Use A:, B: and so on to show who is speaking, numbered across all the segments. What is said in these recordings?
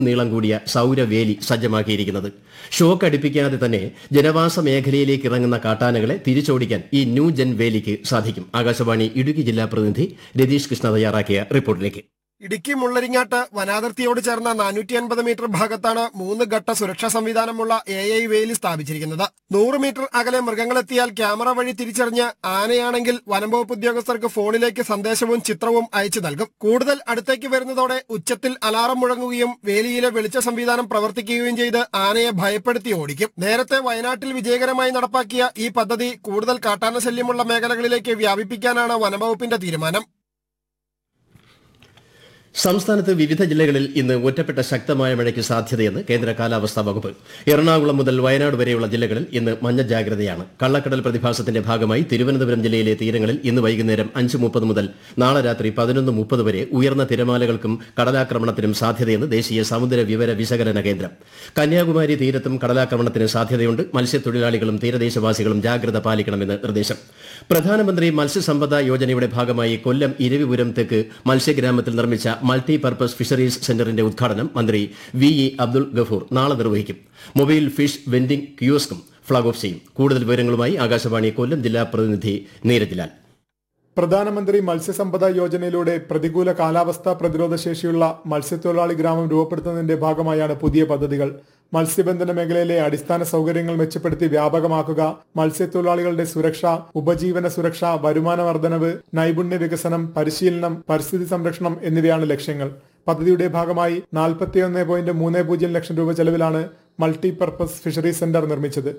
A: നീളം കൂടിയ സൌരവേലി സജ്ജമാക്കിയിരിക്കുന്നത് ഷോക്ക് അടുപ്പിക്കാതെ തന്നെ ജനവാസ മേഖലയിലേക്ക് ഇറങ്ങുന്ന കാട്ടാനകളെ തിരിച്ചോടിക്കാൻ ഈ ന്യൂ ജൻ വേലിക്ക് സാധിക്കും ആകാശവാണി ഇടുക്കി ജില്ലാ പ്രതിനിധി രതീഷ് കൃഷ്ണ തയ്യാറാക്കിയ റിപ്പോർട്ടിലേക്ക്
B: ഇടുക്കി മുള്ളരിങ്ങാട്ട് വനാതിർത്തിയോട് ചേർന്ന നാനൂറ്റി അൻപത് മീറ്റർ ഭാഗത്താണ് മൂന്ന് ഘട്ട സുരക്ഷാ സംവിധാനമുള്ള എ ഐ വേലി സ്ഥാപിച്ചിരിക്കുന്നത് നൂറ് മീറ്റർ അകലെ മൃഗങ്ങളെത്തിയാൽ ക്യാമറ വഴി തിരിച്ചറിഞ്ഞ് ആനയാണെങ്കിൽ വനംവകുപ്പ് ഉദ്യോഗസ്ഥർക്ക് ഫോണിലേക്ക് സന്ദേശവും ചിത്രവും അയച്ചു നൽകും കൂടുതൽ അടുത്തേക്ക് വരുന്നതോടെ ഉച്ചത്തിൽ അലാറം മുഴങ്ങുകയും വേലിയിലെ വെളിച്ച സംവിധാനം പ്രവർത്തിക്കുകയും ചെയ്ത് ആനയെ ഭയപ്പെടുത്തി ഓടിക്കും നേരത്തെ വയനാട്ടിൽ വിജയകരമായി നടപ്പാക്കിയ ഈ പദ്ധതി കൂടുതൽ കാട്ടാന ശല്യമുള്ള മേഖലകളിലേക്ക് വ്യാപിപ്പിക്കാനാണ് വനംവകുപ്പിന്റെ തീരുമാനം
A: സംസ്ഥാനത്ത് വിവിധ ജില്ലകളിൽ ഇന്ന് ഒറ്റപ്പെട്ട ശക്തമായ മഴയ്ക്ക് സാധ്യതയെന്ന് കേന്ദ്ര കാലാവസ്ഥാ വകുപ്പ് എറണാകുളം മുതൽ വയനാട് വരെയുള്ള ജില്ലകളിൽ ഇന്ന് മഞ്ഞ ജാഗ്രതയാണ് കള്ളക്കടൽ പ്രതിഭാസത്തിന്റെ ഭാഗമായി തിരുവനന്തപുരം ജില്ലയിലെ തീരങ്ങളിൽ ഇന്ന് വൈകുന്നേരം അഞ്ച് മുപ്പത് മുതൽ നാളെ രാത്രി പതിനൊന്ന് മുപ്പത് വരെ ഉയർന്ന തിരമാലകൾക്കും കടലാക്രമണത്തിനും സാധ്യതയെന്ന് ദേശീയ സമുദ്ര വിവര വിശകലന കേന്ദ്രം കന്യാകുമാരി തീരത്തും കടലാക്രമണത്തിന് സാധ്യതയുണ്ട് മത്സ്യത്തൊഴിലാളികളും തീരദേശവാസികളും ജാഗ്രത പാലിക്കണമെന്ന് നിർദ്ദേശം പ്രധാനമന്ത്രി മത്സ്യസമ്പദ യോജനയുടെ ഭാഗമായി കൊല്ലം ഇരവിപുരം തെക്ക് മത്സ്യഗ്രാമത്തിൽ നിർമ്മിച്ച മൾട്ടി പർപ്പസ് ഫിഷറീസ് സെന്ററിന്റെ ഉദ്ഘാടനം മന്ത്രി വി ഇ അബ്ദുൾ ഗഫൂർ നാളെ നിർവഹിക്കും മൊബൈൽ ഫിഷ് വെൻഡിംഗ് കിയോസ്കും ഫ്ളാഗ് ഓഫ് ചെയ്യും കൂടുതൽ വിവരങ്ങളുമായി ആകാശവാണി കൊല്ലം ജില്ലാ പ്രതിനിധി നീരജ് ലാൽ
C: പ്രധാനമന്ത്രി മത്സ്യസമ്പദ യോജനയിലൂടെ പ്രതികൂല കാലാവസ്ഥാ പ്രതിരോധ ശേഷിയുള്ള മത്സ്യത്തൊഴിലാളി ഗ്രാമം രൂപപ്പെടുത്തുന്നതിന്റെ ഭാഗമായാണ് പുതിയ പദ്ധതികൾ മത്സ്യബന്ധന മേഖലയിലെ അടിസ്ഥാന സൗകര്യങ്ങൾ മെച്ചപ്പെടുത്തി വ്യാപകമാക്കുക മത്സ്യത്തൊഴിലാളികളുടെ സുരക്ഷ ഉപജീവന സുരക്ഷ വരുമാന വർധനവ് നൈപുണ്യ വികസനം പരിശീലനം പരിസ്ഥിതി സംരക്ഷണം എന്നിവയാണ് ലക്ഷ്യങ്ങൾ പദ്ധതിയുടെ ഭാഗമായി നാൽപ്പത്തിയൊന്ന് പോയിന്റ് മൂന്ന് പൂജ്യം ലക്ഷം രൂപ ചെലവിലാണ് മൾട്ടിപർപ്പസ് ഫിഷറീസ് സെന്റർ നിർമ്മിച്ചത്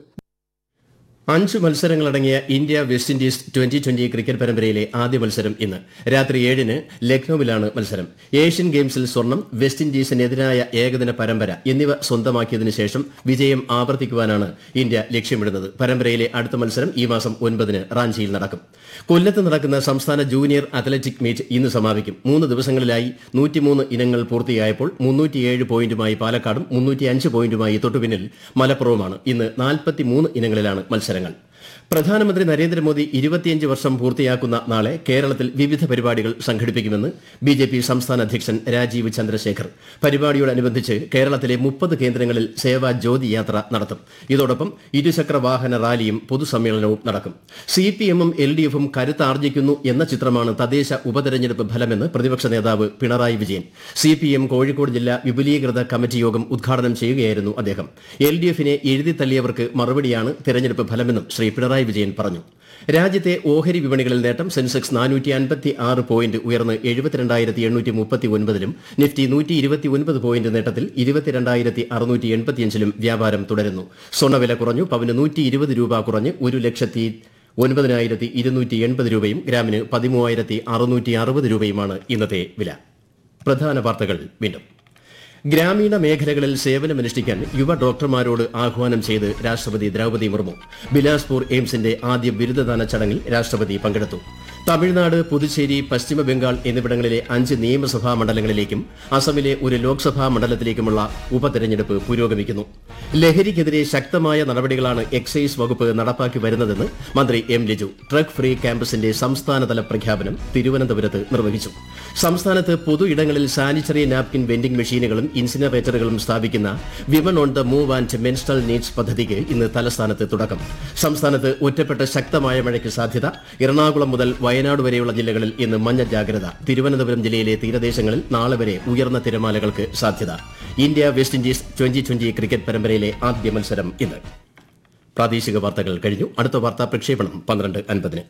A: അഞ്ച് മത്സരങ്ങളടങ്ങിയ India west Indies twenty twenty cricket പരമ്പരയിലെ ആദ്യ മത്സരം ഇന്ന് രാത്രി ഏഴിന് ലക്നൌവിലാണ് മത്സരം ഏഷ്യൻ ഗെയിംസിൽ സ്വർണം വെസ്റ്റ് ഇൻഡീസിനെതിരായ ഏകദിന പരമ്പര എന്നിവ സ്വന്തമാക്കിയതിനു ശേഷം വിജയം ആവർത്തിക്കുവാനാണ് ഇന്ത്യ ലക്ഷ്യമിടുന്നത് പരമ്പരയിലെ അടുത്ത മത്സരം ഈ മാസം ഒൻപതിന് റാഞ്ചിയിൽ നടക്കും കൊല്ലത്ത് നടക്കുന്ന സംസ്ഥാന ജൂനിയർ അത്ലറ്റിക് മീറ്റ് ഇന്ന് സമാപിക്കും മൂന്ന് ദിവസങ്ങളിലായി നൂറ്റിമൂന്ന് ഇനങ്ങൾ പൂർത്തിയായപ്പോൾ മുന്നൂറ്റിയേഴ് പോയിന്റുമായി പാലക്കാടും മുന്നൂറ്റിയഞ്ച് പോയിന്റുമായി തൊട്ടുപിന്നിൽ മലപ്പുറവുമാണ് ഇന്ന് നാൽപ്പത്തിമൂന്ന് ഇനങ്ങളിലാണ് മത്സരങ്ങൾ പ്രധാനമന്ത്രി നരേന്ദ്രമോദി ഇരുപത്തിയഞ്ച് വർഷം പൂർത്തിയാക്കുന്ന നാളെ കേരളത്തിൽ വിവിധ പരിപാടികൾ സംഘടിപ്പിക്കുമെന്ന് ബി ജെ പി സംസ്ഥാന അധ്യക്ഷൻ രാജീവ് ചന്ദ്രശേഖർ പരിപാടിയോടനുബന്ധിച്ച് കേരളത്തിലെ മുപ്പത് കേന്ദ്രങ്ങളിൽ സേവാ ജ്യോതി യാത്ര നടത്തും ഇതോടൊപ്പം ഇരുചക്ര വാഹന റാലിയും പൊതുസമ്മേളനവും നടക്കും സി പി എമ്മും എൽ ഡി എഫും കരുത്താർജിക്കുന്നു എന്ന ചിത്രമാണ് തദ്ദേശ ഉപതെരഞ്ഞെടുപ്പ് ഫലമെന്ന് പ്രതിപക്ഷ നേതാവ് Pinarayi Vijayan C P M Kozhikode ജില്ലാ വിപുലീകൃത കമ്മിറ്റി യോഗം ഉദ്ഘാടനം ചെയ്യുകയായിരുന്നു അദ്ദേഹം എൽ ഡി എഫിനെ എഴുതിത്തള്ളിയവർക്ക് മറുപടിയാണ് തെരഞ്ഞെടുപ്പ് ഫലമെന്നും ശ്രീ പിണറായി വിജയൻ പറഞ്ഞു രാജ്യത്തെ ഓഹരി വിപണികളിൽ നേട്ടം സെൻസെക്സ് നാനൂറ്റി അൻപത്തി ആറ് പോയിന്റ് ഉയർന്ന് എഴുപത്തിരണ്ടായിരത്തി എണ്ണൂറ്റി മുപ്പത്തി ഒൻപതിലും നിഫ്റ്റി നൂറ്റി ഇരുപത്തി ഒൻപത് പോയിന്റ് നേട്ടത്തിൽ ഇരുപത്തിരണ്ടായിരത്തി അറുന്നൂറ്റി എൺപത്തിയഞ്ചിലും വ്യാപാരം തുടരുന്നു സ്വർണ്ണവില കുറഞ്ഞു പവന് നൂറ്റി ഇരുപത് രൂപ കുറഞ്ഞ് ഒരു ലക്ഷത്തി ഒൻപതിനായിരത്തി ഇരുന്നൂറ്റി എൺപത് രൂപയും ഗ്രാമിന് പതിമൂവായിരത്തി അറുന്നൂറ്റി അറുപത് രൂപയുമാണ് ഇന്നത്തെ വില പ്രധാന വാർത്തകൾ വീണ്ടും ഗ്രാമീണ മേഖലകളിൽ സേവനമനുഷ്ഠിക്കാൻ യുവ ഡോക്ടർമാരോട് ആഹ്വാനം ചെയ്ത് രാഷ്ട്രപതി ദ്രൌപതി മുർമു ബിലാസ്പൂർ എയിംസിന്റെ ആദ്യ ബിരുദദാന ചടങ്ങിൽ രാഷ്ട്രപതി പങ്കെടുത്തു തമിഴ്നാട് പുതുച്ചേരി പശ്ചിമ ബംഗാൾ എന്നിവിടങ്ങളിലെ അഞ്ച് നിയമസഭാ മണ്ഡലങ്ങളിലേക്കും അസമിലെ ഒരു ലോക്സഭാ മണ്ഡലത്തിലേക്കുമുള്ള ഉപതെരഞ്ഞെടുപ്പ് പുരോഗമിക്കുന്നു ലഹരിക്കെതിരെ ശക്തമായ നടപടികളാണ് എക്സൈസ് വകുപ്പ് നടപ്പാക്കി വരുന്നതെന്ന് മന്ത്രി എം ലിജു ഡ്രഗ് ഫ്രീ ക്യാമ്പസിന്റെ സംസ്ഥാനതല പ്രഖ്യാപനം തിരുവനന്തപുരത്ത് നിർവഹിച്ചു സംസ്ഥാനത്ത് പൊതു ഇടങ്ങളിൽ സാനിറ്ററി നാപ്കിൻ വെൻഡിംഗ് മെഷീനുകളും ഇൻസിനറേറ്ററുകളും സ്ഥാപിക്കുന്ന women on the move and menstrual needs പദ്ധതിക്ക് ഇന്ന് തലസ്ഥാനത്ത് തുടക്കം സംസ്ഥാനത്ത് ഒറ്റപ്പെട്ട ശക്തമായ മഴയ്ക്ക് സാധ്യത എറണാകുളം മുതൽ വയനാട് വരെയുള്ള ജില്ലകളിൽ ഇന്ന് മഞ്ഞ ജാഗ്രത തിരുവനന്തപുരം ജില്ലയിലെ തീരദേശങ്ങളിൽ നാളെ വരെ ഉയർന്ന തിരമാലകൾക്ക് സാധ്യത India west Indies twenty twenty cricket പരമ്പരയിലെ ആദ്യ മത്സരം ഇന്ന് പ്രാദേശിക വാർത്തകൾ കഴിഞ്ഞു അടുത്ത വാർത്താ പ്രക്ഷേപണം പന്ത്രണ്ട് അൻപതിന്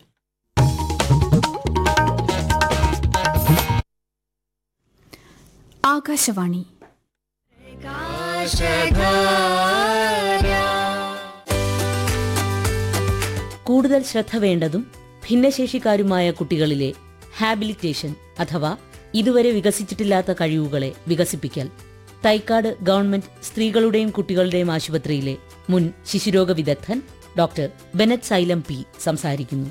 D: ആകാശവാണി
E: കൂടുതൽ ശ്രദ്ധ വേണ്ടതും ഭിന്നശേഷിക്കാരുമായ കുട്ടികളിലെ ഹാബിലിറ്റേഷൻ അഥവാ ഇതുവരെ വികസിച്ചിട്ടില്ലാത്ത കഴിവുകളെ വികസിപ്പിക്കൽ തൈക്കാട് ഗവൺമെന്റ് സ്ത്രീകളുടെയും കുട്ടികളുടെയും ആശുപത്രിയിലെ മുൻ ശിശുരോഗ വിദഗ്ധൻ ഡോക്ടർ ബെനറ്റ് സൈലം പി സംസാരിക്കുന്നു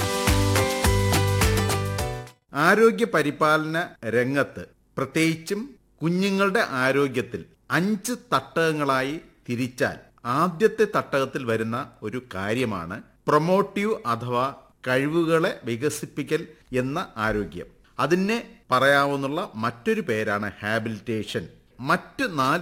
F: ആരോഗ്യ പരിപാലന രംഗത്ത് പ്രത്യേകിച്ചും കുഞ്ഞുങ്ങളുടെ ആരോഗ്യത്തിൽ അഞ്ച് തട്ടകങ്ങളായി തിരിച്ചാൽ ആദ്യത്തെ തട്ടകത്തിൽ വരുന്ന ഒരു കാര്യമാണ് പ്രൊമോട്ടീവ് അഥവാ കഴിവുകളെ വികസിപ്പിക്കൽ എന്ന ആരോഗ്യം അതിനെ പറയാവുന്ന മറ്റൊരു പേരാണ് ഹാബിലിറ്റേഷൻ മറ്റ് നാല്